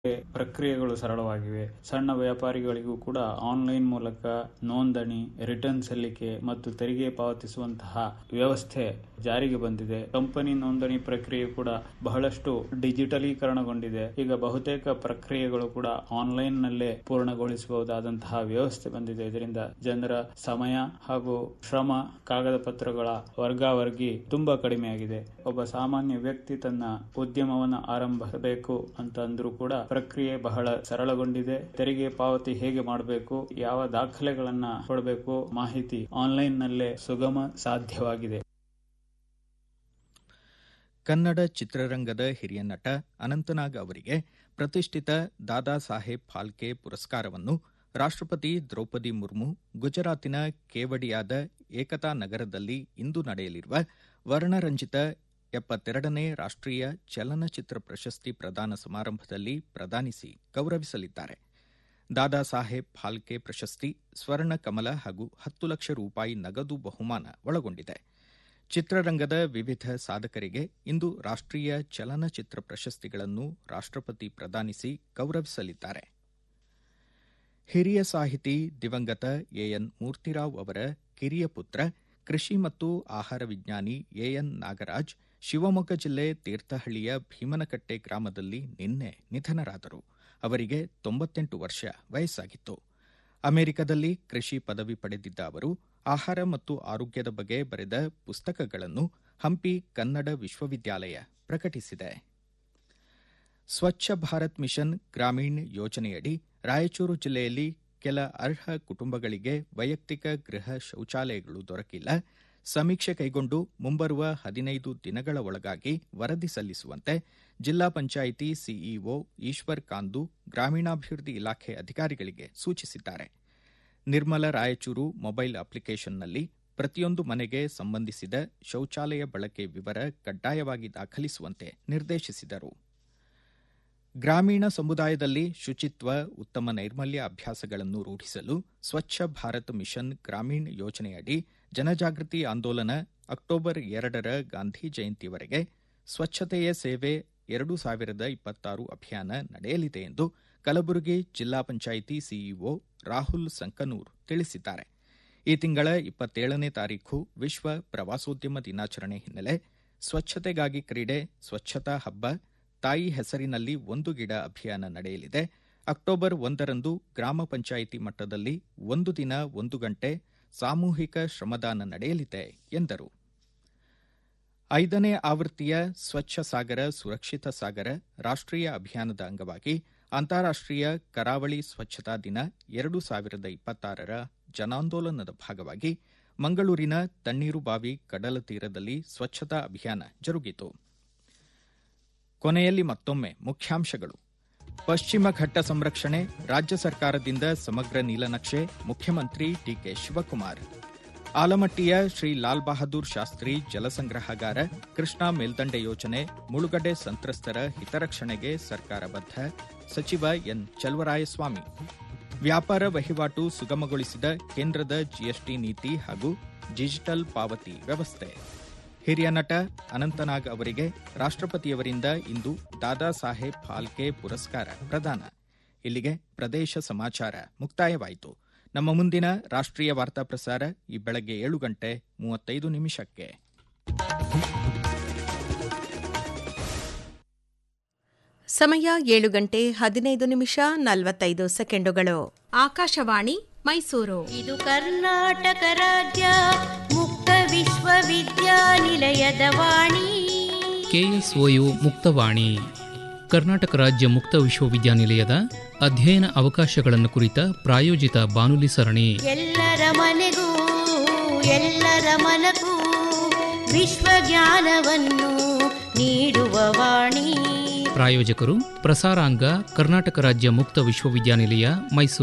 ಪ್ರಕ್ರಿಯೆಗಳು ಸರಳವಾಗಿವೆ ಸಣ್ಣ ವ್ಯಾಪಾರಿಗಳಿಗೂ ಕೂಡ ಆನ್ಲೈನ್ ಮೂಲಕ ನೋಂದಣಿ ರಿಟರ್ನ್ ಸಲ್ಲಿಕೆ ಮತ್ತು ತೆರಿಗೆ ಪಾವತಿಸುವಂತಹ ವ್ಯವಸ್ಥೆ ಜಾರಿಗೆ ಬಂದಿದೆ ಕಂಪನಿ ನೋಂದಣಿ ಪ್ರಕ್ರಿಯೆ ಕೂಡ ಬಹಳಷ್ಟು ಡಿಜಿಟಲೀಕರಣಗೊಂಡಿದೆ ಈಗ ಬಹುತೇಕ ಪ್ರಕ್ರಿಯೆಗಳು ಕೂಡ ಆನ್ಲೈನ್ ನಲ್ಲೇ ಪೂರ್ಣಗೊಳಿಸಬಹುದಾದಂತಹ ವ್ಯವಸ್ಥೆ ಬಂದಿದೆ ಇದರಿಂದ ಜನರ ಸಮಯ ಹಾಗೂ ಶ್ರಮ ಕಾಗದ ಪತ್ರಗಳ ವರ್ಗಾವರ್ಗಿ ತುಂಬಾ ಕಡಿಮೆಯಾಗಿದೆ ಒಬ್ಬ ಸಾಮಾನ್ಯ ವ್ಯಕ್ತಿ ತನ್ನ ಉದ್ಯಮವನ್ನು ಆರಂಭಿಸಬೇಕು ಅಂತ ಅಂದ್ರೂ ಕೂಡ ಪ್ರಕ್ರಿಯೆ ಬಹಳ ಸರಳಗೊಂಡಿದೆ ತೆರಿಗೆ ಪಾವತಿ ಹೇಗೆ ಮಾಡಬೇಕು ಯಾವ ದಾಖಲೆಗಳನ್ನ ಕೊಡಬೇಕು ಮಾಹಿತಿ ಆನ್ಲೈನ್ ನಲ್ಲೇ ಸುಗಮ ಸಾಧ್ಯವಾಗಿದೆ ಕನ್ನಡ ಚಿತ್ರರಂಗದ ಹಿರಿಯ ನಟ ಅನಂತನಾಗ್ ಅವರಿಗೆ ಪ್ರತಿಷ್ಠಿತ ದಾದಾ ಸಾಹೇಬ್ ಫಾಲ್ಕೆ ಪುರಸ್ಕಾರವನ್ನು ರಾಷ್ಟ್ರಪತಿ ದ್ರೌಪದಿ ಮುರ್ಮು ಗುಜರಾತಿನ ಕೇವಡಿಯಾದ ಏಕತಾ ನಗರದಲ್ಲಿ ಇಂದು ನಡೆಯಲಿರುವ ವರ್ಣರಂಜಿತ ಎಪ್ಪತ್ತೆರಡನೇ ರಾಷ್ಟ್ರೀಯ ಚಲನಚಿತ್ರ ಪ್ರಶಸ್ತಿ ಪ್ರದಾನ ಸಮಾರಂಭದಲ್ಲಿ ಪ್ರದಾನಿಸಿ ಗೌರವಿಸಲಿದ್ದಾರೆ ದಾದಾ ಸಾಹೇಬ್ ಫಾಲ್ಕೆ ಪ್ರಶಸ್ತಿ ಸ್ವರ್ಣ ಕಮಲ ಹಾಗೂ ಹತ್ತು ಲಕ್ಷ ರೂಪಾಯಿ ನಗದು ಬಹುಮಾನ ಒಳಗೊಂಡಿದೆ ಚಿತ್ರರಂಗದ ವಿವಿಧ ಸಾಧಕರಿಗೆ ಇಂದು ರಾಷ್ಟ್ರೀಯ ಚಲನಚಿತ್ರ ಪ್ರಶಸ್ತಿಗಳನ್ನು ರಾಷ್ಟ್ರಪತಿ ಪ್ರದಾನಿಸಿ ಗೌರವಿಸಲಿದ್ದಾರೆ ಹಿರಿಯ ಸಾಹಿತಿ ದಿವಂಗತ ಎಎನ್ ಮೂರ್ತಿರಾವ್ ಅವರ ಕಿರಿಯ ಪುತ್ರ ಕೃಷಿ ಮತ್ತು ಆಹಾರ ವಿಜ್ಞಾನಿ ಎಎನ್ ನಾಗರಾಜ್ ಶಿವಮೊಗ್ಗ ಜಿಲ್ಲೆ ತೀರ್ಥಹಳ್ಳಿಯ ಭೀಮನಕಟ್ಟೆ ಗ್ರಾಮದಲ್ಲಿ ನಿನ್ನೆ ನಿಧನರಾದರು ಅವರಿಗೆ ತೊಂಬತ್ತೆಂಟು ವರ್ಷ ವಯಸ್ಸಾಗಿತ್ತು ಅಮೆರಿಕದಲ್ಲಿ ಕೃಷಿ ಪದವಿ ಪಡೆದಿದ್ದ ಅವರು ಆಹಾರ ಮತ್ತು ಆರೋಗ್ಯದ ಬಗ್ಗೆ ಬರೆದ ಪುಸ್ತಕಗಳನ್ನು ಹಂಪಿ ಕನ್ನಡ ವಿಶ್ವವಿದ್ಯಾಲಯ ಪ್ರಕಟಿಸಿದೆ ಸ್ವಚ್ಛ ಭಾರತ್ ಮಿಷನ್ ಗ್ರಾಮೀಣ್ ಯೋಜನೆಯಡಿ ರಾಯಚೂರು ಜಿಲ್ಲೆಯಲ್ಲಿ ಕೆಲ ಅರ್ಹ ಕುಟುಂಬಗಳಿಗೆ ವೈಯಕ್ತಿಕ ಗೃಹ ಶೌಚಾಲಯಗಳು ದೊರಕಿಲ್ಲ ಸಮೀಕ್ಷೆ ಕೈಗೊಂಡು ಮುಂಬರುವ ಹದಿನೈದು ದಿನಗಳ ಒಳಗಾಗಿ ವರದಿ ಸಲ್ಲಿಸುವಂತೆ ಜಿಲ್ಲಾ ಪಂಚಾಯಿತಿ ಸಿಇಒ ಈಶ್ವರ್ ಕಾಂದು ಗ್ರಾಮೀಣಾಭಿವೃದ್ಧಿ ಇಲಾಖೆ ಅಧಿಕಾರಿಗಳಿಗೆ ಸೂಚಿಸಿದ್ದಾರೆ ನಿರ್ಮಲ ರಾಯಚೂರು ಮೊಬೈಲ್ ಅಪ್ಲಿಕೇಶನ್ನಲ್ಲಿ ಪ್ರತಿಯೊಂದು ಮನೆಗೆ ಸಂಬಂಧಿಸಿದ ಶೌಚಾಲಯ ಬಳಕೆ ವಿವರ ಕಡ್ಡಾಯವಾಗಿ ದಾಖಲಿಸುವಂತೆ ನಿರ್ದೇಶಿಸಿದರು ಗ್ರಾಮೀಣ ಸಮುದಾಯದಲ್ಲಿ ಶುಚಿತ್ವ ಉತ್ತಮ ನೈರ್ಮಲ್ಯ ಅಭ್ಯಾಸಗಳನ್ನು ರೂಢಿಸಲು ಸ್ವಚ್ಛ ಭಾರತ್ ಮಿಷನ್ ಗ್ರಾಮೀಣ್ ಯೋಜನೆಯಡಿ ಜನಜಾಗೃತಿ ಆಂದೋಲನ ಅಕ್ಟೋಬರ್ ಎರಡರ ಗಾಂಧಿ ಜಯಂತಿವರೆಗೆ ಸ್ವಚ್ಛತೆಯೇ ಸೇವೆ ಎರಡು ಸಾವಿರದ ಇಪ್ಪತ್ತಾರು ಅಭಿಯಾನ ನಡೆಯಲಿದೆ ಎಂದು ಕಲಬುರಗಿ ಜಿಲ್ಲಾ ಪಂಚಾಯಿತಿ ಸಿಇಒ ರಾಹುಲ್ ಸಂಕನೂರ್ ತಿಳಿಸಿದ್ದಾರೆ ಈ ತಿಂಗಳ ಇಪ್ಪತ್ತೇಳನೇ ತಾರೀಖು ವಿಶ್ವ ಪ್ರವಾಸೋದ್ಯಮ ದಿನಾಚರಣೆ ಹಿನ್ನೆಲೆ ಸ್ವಚ್ಛತೆಗಾಗಿ ಕ್ರೀಡೆ ಸ್ವಚ್ಛತಾ ಹಬ್ಬ ತಾಯಿ ಹೆಸರಿನಲ್ಲಿ ಒಂದು ಗಿಡ ಅಭಿಯಾನ ನಡೆಯಲಿದೆ ಅಕ್ಟೋಬರ್ ಒಂದರಂದು ಗ್ರಾಮ ಪಂಚಾಯಿತಿ ಮಟ್ಟದಲ್ಲಿ ಒಂದು ದಿನ ಒಂದು ಗಂಟೆ ಸಾಮೂಹಿಕ ಶ್ರಮದಾನ ನಡೆಯಲಿದೆ ಎಂದರು ಐದನೇ ಆವೃತ್ತಿಯ ಸ್ವಚ್ಛ ಸಾಗರ ಸುರಕ್ಷಿತ ಸಾಗರ ರಾಷ್ಟ್ರೀಯ ಅಭಿಯಾನದ ಅಂಗವಾಗಿ ಅಂತಾರಾಷ್ಟ್ರೀಯ ಕರಾವಳಿ ಸ್ವಚ್ಛತಾ ದಿನ ಎರಡು ಸಾವಿರದ ಇಪ್ಪತ್ತಾರರ ಜನಾಂದೋಲನದ ಭಾಗವಾಗಿ ಮಂಗಳೂರಿನ ತಣ್ಣೀರುಬಾವಿ ಕಡಲ ತೀರದಲ್ಲಿ ಸ್ವಚ್ಛತಾ ಅಭಿಯಾನ ಜರುಗಿತು ಕೊನೆಯಲ್ಲಿ ಮತ್ತೊಮ್ಮೆ ಮುಖ್ಯಾಂಶಗಳು ಪಶ್ಚಿಮ ಘಟ್ಟ ಸಂರಕ್ಷಣೆ ರಾಜ್ಯ ಸರ್ಕಾರದಿಂದ ಸಮಗ್ರ ನೀಲನಕ್ಷೆ ಮುಖ್ಯಮಂತ್ರಿ ಡಿಕೆ ಶಿವಕುಮಾರ್ ಆಲಮಟ್ಟಿಯ ಶ್ರೀ ಲಾಲ್ ಬಹದ್ದೂರ್ ಶಾಸ್ತ್ರಿ ಜಲಸಂಗ್ರಹಾಗಾರ ಕೃಷ್ಣಾ ಮೇಲ್ದಂಡೆ ಯೋಜನೆ ಮುಳುಗಡೆ ಸಂತ್ರಸ್ತರ ಹಿತರಕ್ಷಣೆಗೆ ಸರ್ಕಾರ ಬದ್ಧ ಸಚಿವ ಎನ್ ಚಲವರಾಯಸ್ವಾಮಿ ವ್ಯಾಪಾರ ವಹಿವಾಟು ಸುಗಮಗೊಳಿಸಿದ ಕೇಂದ್ರದ ಜಿಎಸ್ಟಿ ನೀತಿ ಹಾಗೂ ಡಿಜಿಟಲ್ ಪಾವತಿ ವ್ಯವಸ್ಥೆ ಹಿರಿಯ ನಟ ಅನಂತನಾಗ್ ಅವರಿಗೆ ರಾಷ್ಟ್ರಪತಿಯವರಿಂದ ಇಂದು ದಾದಾ ಸಾಹೇಬ್ ಫಾಲ್ಕೆ ಪುರಸ್ಕಾರ ಪ್ರದಾನ ಇಲ್ಲಿಗೆ ಪ್ರದೇಶ ಸಮಾಚಾರ ಮುಕ್ತಾಯವಾಯಿತು ನಮ್ಮ ಮುಂದಿನ ರಾಷ್ಟ್ರೀಯ ವಾರ್ತಾ ಪ್ರಸಾರ ಈ ಬೆಳಗ್ಗೆ ಏಳು ಗಂಟೆ ಮೂವತ್ತೈದು ನಿಮಿಷಕ್ಕೆ ಸಮಯ ಏಳು ಗಂಟೆ ಹದಿನೈದು ನಿಮಿಷ ನಲವತ್ತೈದು ಸೆಕೆಂಡುಗಳು ಆಕಾಶವಾಣಿ ಮೈಸೂರು ಇದು ಕರ್ನಾಟಕ ರಾಜ್ಯ ಮುಕ್ತ ವಿಶ್ವವಿದ್ಯಾನಿಲಯದ ವಾಣಿ ಕೆಎಸ್ಒಯು ಮುಕ್ತವಾಣಿ ಕರ್ನಾಟಕ ರಾಜ್ಯ ಮುಕ್ತ ವಿಶ್ವವಿದ್ಯಾನಿಲಯದ ಅಧ್ಯಯನ ಅವಕಾಶಗಳನ್ನು ಕುರಿತ ಪ್ರಾಯೋಜಿತ ಬಾನುಲಿ ಸರಣಿ ಎಲ್ಲರ ಮನೆಗೂ ಎಲ್ಲರ ಮನಗೂ ವಿಶ್ವಜ್ಞಾನವನ್ನು ನೀಡುವ ವಾಣಿ ಪ್ರಾಯೋಜಕರು ಪ್ರಸಾರಾಂಗ ಕರ್ನಾಟಕ ರಾಜ್ಯ ಮುಕ್ತ ವಿಶ್ವವಿದ್ಯಾನಿಲಯ ಮೈಸೂರು